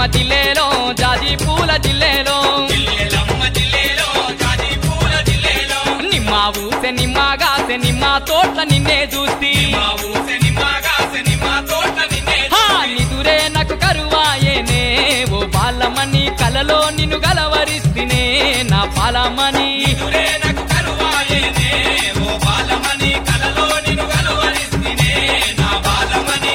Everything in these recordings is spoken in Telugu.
జిల్లేలో జాజి పూల జిల్లేలో జిల్లెలమ్మ జిల్లెలో జాజి పూల జిల్లెలో నిమ్మ ఊసె నిమ్మగాసె నిమ్మ తోట నిన్నే చూస్తి మా ఊసె నిమ్మగా నిమ్మ తోట నిన్నే హా, నిదురే నాకు కరువాయేనే ఓ బాలమని కలలో నిన్ను గలవరిస్తినే నా పాలమని దురే నాకు కరువాయేనే ఓ బాలమని కలలో నిన్ను కలువరిస్తినే నా బాలమని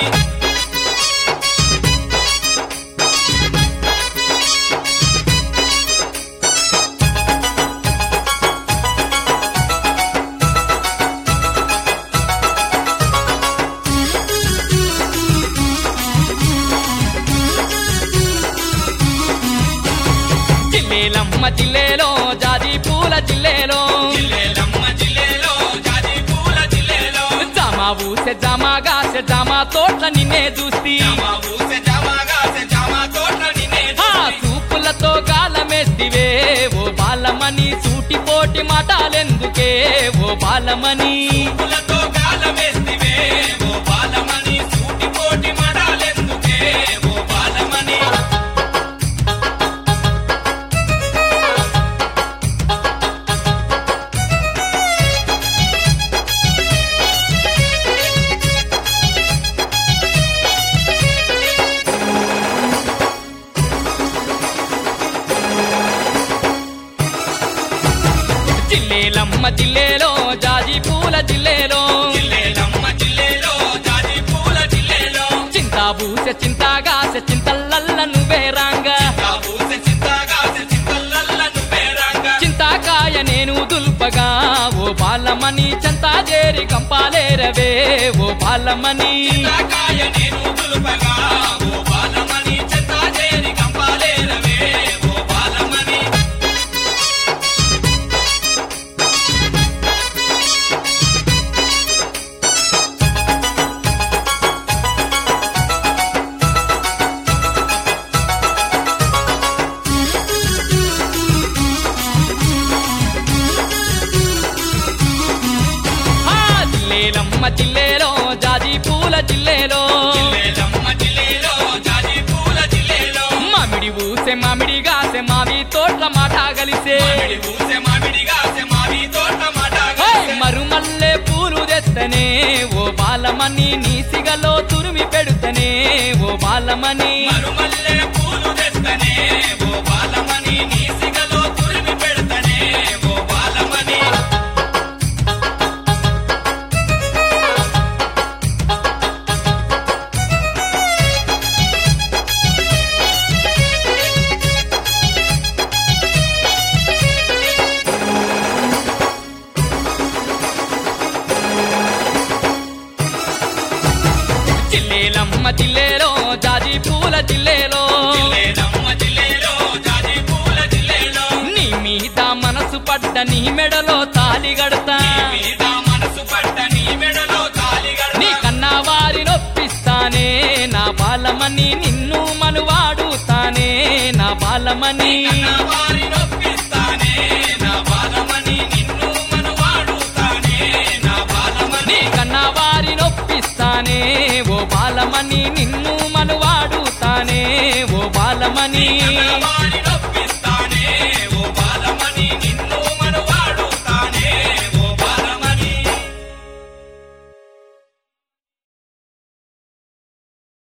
జిల్లేలమ్మ జిల్లేలో జాజి పూల జిల్లేలో జిల్లెలమ్మ జిల్లెలో జాజి పూల జిల్లెలో జామా ఊసె జామాగాసె జామా తోట నిన్నే చూస్తి మా ఊసె జమాగా జమా తోట నిన్నే ఆ చూపులతో గాలమేస్తివే ఓ బాలమని సూటిపోటి మాటాలెందుకే ఓ బాలమని పూలతో గాలమేస్తివే ఓ బాలమని సూటిపోటి మడాలెందుకే ఓ బాలమని జిల్లేలమ్మ జిల్లేలో జాజి పూల జిల్లేలో జిల్లెలమ్మ జిల్లెలో జాజి పూల జిల్లెలో చింతా బూసె చింతాగాసె చింతల్లల్ల నువ్వే రాంగా ఆ ఊసె చింతగా చింతలల్ల నువ్వేరంగా చింతాకాయ నేను దుల్పగా ఓ బాలమని చంతా చేరి కంపాలేరవే ఓ బాలమని చింతకాయ నేను దులుపగా ఓ బాలమని చెత్త చేరి కంపాలేరవే ఓ బాలమని ఆ జిల్లేలమ్మ జిల్లేలో జాజి పూల జిల్లేలో జిల్లెలమ్మ జిల్లెలో జాజి పూల జిల్లెలో మామిడి ఊసె మామిడి గాసె మావి తోట్ల మాట కలిసే మామిడి ఊసె మామిడిగా మావి తోట మాట ఓయ్ మరుమల్లె పూలు తెస్తనే ఓ బాలమని నీ సిగలో తురిమి పెడుతనే ఓ బాలమని మరుమల్లె పూలు తెస్తనే ఓ బాలమని నీ సిగలో తురిమి పెడతనే ఓ బాలమని జిల్లేలమ్మ జిల్లేలో జాజి పూల జిల్లేలో జిల్లెలమ్మ జిల్లెలో జాజి పూల జిల్లెలో నీ మీద మనసు పడ్డ నీ మెడలో తాలి గడతా మీద మనసు పడ్డ నీ మెడలో తాళి నీ కన్నా వారి నొప్పిస్తానే నా బాలమని నిన్ను మనువాడుతానే నా బాలమని నా వారి నొప్పిస్తానే నా బాలమని నిన్ను మనువాడుతానే నా బాలమని నీ కన్నా వారి నొప్పిస్తానే ఓ బాలమని నిన్ను మనువాడుతానే ఓ బాలమని నా